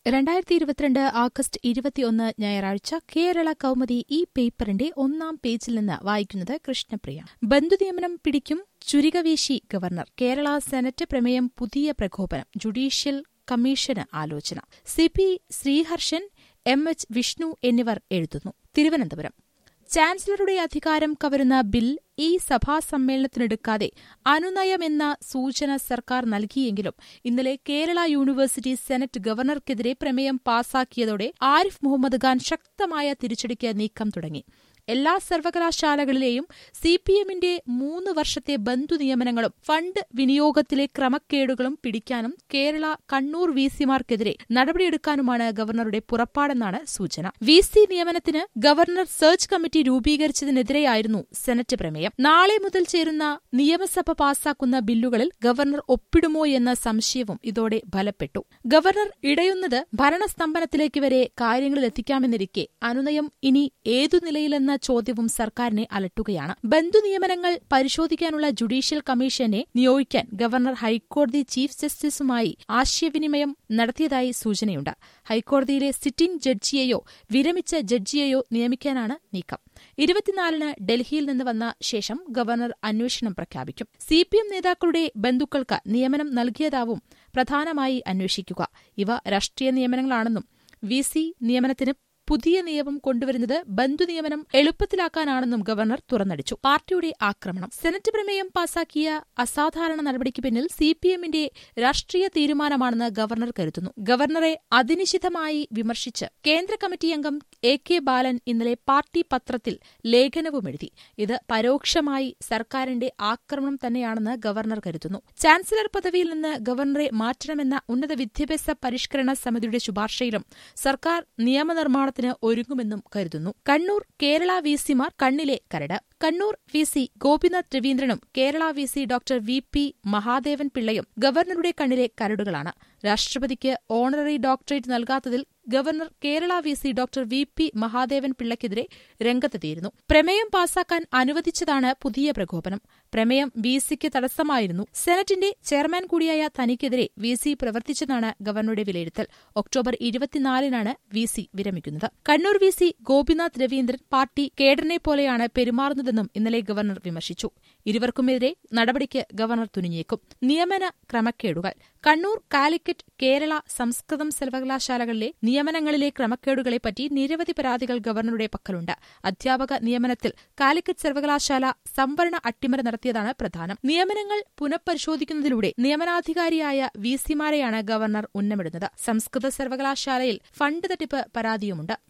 രണ്ടായിരത്തി ഇരുപത്തിരണ്ട് ആഗസ്റ്റ് ഇരുപത്തിയൊന്ന് ഞായറാഴ്ച കേരള കൗമുദി ഈ പേപ്പറിന്റെ ഒന്നാം പേജിൽ നിന്ന് വായിക്കുന്നത് കൃഷ്ണപ്രിയ ബന്ധുനിയമനം പിടിക്കും ചുരികവീശി ഗവർണർ കേരള സെനറ്റ് പ്രമേയം പുതിയ പ്രകോപനം ജുഡീഷ്യൽ കമ്മീഷന് ആലോചന C P Sreeharshan M H Vishnu എന്നിവർ എഴുതുന്നു തിരുവനന്തപുരം ചാൻസലറുടെ അധികാരം കവരുന്ന ബിൽ ഈ സഭാ സമ്മേളനത്തിനെടുക്കാതെ അനുനയമെന്ന സൂചന സർക്കാർ നൽകിയെങ്കിലും ഇന്നലെ കേരള യൂണിവേഴ്സിറ്റി സെനറ്റ് ഗവർണർക്കെതിരെ പ്രമേയം പാസാക്കിയതോടെ ആരിഫ് മുഹമ്മദ് ഖാൻ ശക്തമായ തിരിച്ചടിക്ക് നീക്കം തുടങ്ങി എല്ലാ സർവകലാശാലകളിലെയും സി പി എമ്മിന്റെ മൂന്ന് വർഷത്തെ ബന്ധു നിയമനങ്ങളും ഫണ്ട് വിനിയോഗത്തിലെ ക്രമക്കേടുകളും പിടിക്കാനും കേരള കണ്ണൂർ വി സിമാർക്കെതിരെ നടപടിയെടുക്കാനുമാണ് ഗവർണറുടെ പുറപ്പാടെന്നാണ് സൂചന വി സി നിയമനത്തിന് ഗവർണർ സെർച്ച് കമ്മിറ്റി രൂപീകരിച്ചതിനെതിരെയായിരുന്നു സെനറ്റ് പ്രമേയം നാളെ മുതൽ ചേരുന്ന നിയമസഭ പാസാക്കുന്ന ബില്ലുകളിൽ ഗവർണർ ഒപ്പിടുമോ എന്ന സംശയവും ഇതോടെ ബലപ്പെട്ടു ഗവർണർ ഇടയുന്നത് ഭരണസ്തംഭനത്തിലേക്ക് വരെ കാര്യങ്ങളിലെത്തിക്കാമെന്നിരിക്കെ അനുനയം ഇനി ഏതു നിലയിലെന്ന ചോദ്യവും സർക്കാരിനെ അലട്ടുകയാണ് ബന്ധുനിയമനങ്ങൾ പരിശോധിക്കാനുള്ള ജുഡീഷ്യൽ കമ്മീഷനെ നിയോഗിക്കാൻ ഗവർണർ ഹൈക്കോടതി ചീഫ് ജസ്റ്റിസുമായി ആശയവിനിമയം നടത്തിയതായി സൂചനയുണ്ട് ഹൈക്കോടതിയിലെ സിറ്റിംഗ് ജഡ്ജിയെയോ വിരമിച്ച ജഡ്ജിയെയോ നിയമിക്കാനാണ് നീക്കം ഇരുപത്തിനാലിന് ഡൽഹിയിൽ നിന്ന് വന്ന ശേഷം ഗവർണർ അന്വേഷണം പ്രഖ്യാപിക്കും സി പി എം നേതാക്കളുടെ ബന്ധുക്കൾക്ക് നിയമനം നൽകിയതാവും പ്രധാനമായി അന്വേഷിക്കുക ഇവ രാഷ്ട്രീയ നിയമനങ്ങളാണെന്നും വി സി നിയമനത്തിന് പുതിയ നിയമം കൊണ്ടുവരുന്നത് ബന്ധുനിയമനം എളുപ്പത്തിലാക്കാനാണെന്നും ഗവർണർ തുറന്നടിച്ചു പാർട്ടിയുടെ ആക്രമണം സെനറ്റ് പ്രമേയം പാസാക്കിയ അസാധാരണ നടപടിക്ക് പിന്നിൽ സി പി എമ്മിന്റെ രാഷ്ട്രീയ തീരുമാനമാണെന്ന് ഗവർണർ കരുതുന്നു ഗവർണറെ അതിനിശിതമായി വിമർശിച്ച് കേന്ദ്ര കമ്മിറ്റി അംഗം എ കെ ബാലൻ ഇന്നലെ പാർട്ടി പത്രത്തിൽ ലേഖനവും എഴുതി ഇത് പരോക്ഷമായി സർക്കാരിന്റെ ആക്രമണം തന്നെയാണെന്ന് ഗവർണർ കരുതുന്നു ചാൻസലർ പദവിയിൽ നിന്ന് ഗവർണറെ മാറ്റണമെന്ന ഉന്നത വിദ്യാഭ്യാസ പരിഷ്കരണ സമിതിയുടെ ശുപാർശയിലും സർക്കാർ നിയമനിർമ്മാണത്തിന് ഒരുങ്ങുമെന്നും കരുതുന്നു കണ്ണൂർ കേരള വി സിമാർ കണ്ണിലെ കരട് കണ്ണൂർ വി സി ഗോപിനാഥ് രവീന്ദ്രനും Kerala V C doctor V P Mahadevan പിള്ളയും ഗവർണറുടെ കണ്ണിലെ കരടുകളാണ് രാഷ്ട്രപതിക്ക് ഓണററി ഡോക്ടറേറ്റ് നൽകാത്തതിൽ governor Kerala V C doctor V P Mahadevan പിള്ളയ്ക്കെതിരെ രംഗത്തെത്തിയിരുന്നു പ്രമേയം പാസാക്കാൻ അനുവദിച്ചതാണ് പുതിയ പ്രകോപനം പ്രമേയം വി സിക്ക് തടസ്സമായിരുന്നു സെനറ്റിന്റെ ചെയർമാൻ കൂടിയായ തനിക്കെതിരെ വി സി പ്രവർത്തിച്ചതാണ് ഗവർണറുടെ വിലയിരുത്തൽ ഒക്ടോബർ ഇരുപത്തിനാലിനാണ് വി സി വിരമിക്കുന്നത് Kannur V C Gopinath Raveendran party കേഡറിനെ പോലെയാണ് പെരുമാറുന്നതെന്നും ഇന്നലെ ഗവർണർ വിമർശിച്ചു ഇരുവർക്കുമെതിരെ നടപടിക്ക് ഗവർണർ തുനിഞ്ഞേക്കും നിയമന ക്രമക്കേടുകൾ കണ്ണൂർ കാലിക്കറ്റ് കേരള സംസ്കൃതം സർവകലാശാലകളിലെ നിയമനങ്ങളിലെ ക്രമക്കേടുകളെപ്പറ്റി നിരവധി പരാതികൾ ഗവർണറുടെ പക്കലുണ്ട് അധ്യാപക നിയമനത്തിൽ കാലിക്കറ്റ് സർവകലാശാല സംവരണ അട്ടിമറി നടത്തിയതാണ് പ്രധാനം നിയമനങ്ങൾ പുനഃപരിശോധിക്കുന്നതിലൂടെ നിയമനാധികാരിയായ വി സിമാരെയാണ് ഗവർണർ ഉന്നമിടുന്നത് സംസ്കൃത സർവകലാശാലയിൽ ഫണ്ട് തട്ടിപ്പ് പരാതിയുമുണ്ട്